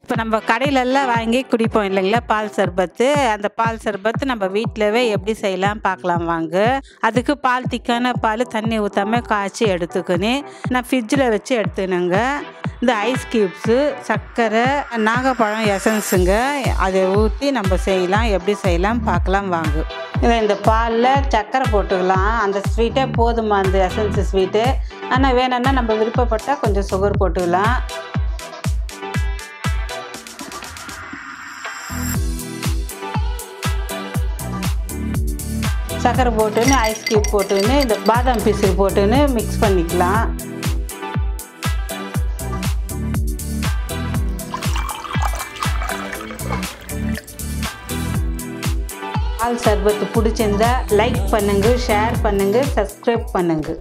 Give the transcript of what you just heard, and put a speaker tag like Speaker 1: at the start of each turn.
Speaker 1: இப்போ நம்ம கடையிலெல்லாம் வாங்கி குடிப்போம் இல்லைங்களா பால் சர்பத்து அந்த பால் சர்பத்து நம்ம வீட்டிலவே எப்படி செய்யலாம் பார்க்கலாம் வாங்க அதுக்கு பால் திக்கான பால் தண்ணி ஊற்றாம காய்ச்சி எடுத்துக்கினு நான் ஃப்ரிட்ஜில் வச்சு எடுத்துனுங்க இந்த ஐஸ் க்யூப்ஸு சர்க்கரை நாகப்பழம் எசன்ஸுங்க அதை ஊற்றி நம்ம செய்யலாம் எப்படி செய்யலாம் பார்க்கலாம் வாங்க இதை இந்த பாலில் சர்க்கரை போட்டுக்கலாம் அந்த ஸ்வீட்டே போதுமா அந்த எசன்ஸ் ஸ்வீட்டு ஆனால் வேணும்னா நம்ம விருப்பப்பட்டால் கொஞ்சம் சுகர் போட்டுக்கலாம் சர்க்கரை போட்டுன்னு ஐஸ் க்யூப் போட்டுன்னு இந்த பாதாம் பீஸு போட்டுன்னு மிக்ஸ் பண்ணிக்கலாம் பால் சர்பத்து பிடிச்சிருந்தா லைக் பண்ணுங்க ஷேர் பண்ணுங்க சப்ஸ்கிரைப் பண்ணுங்க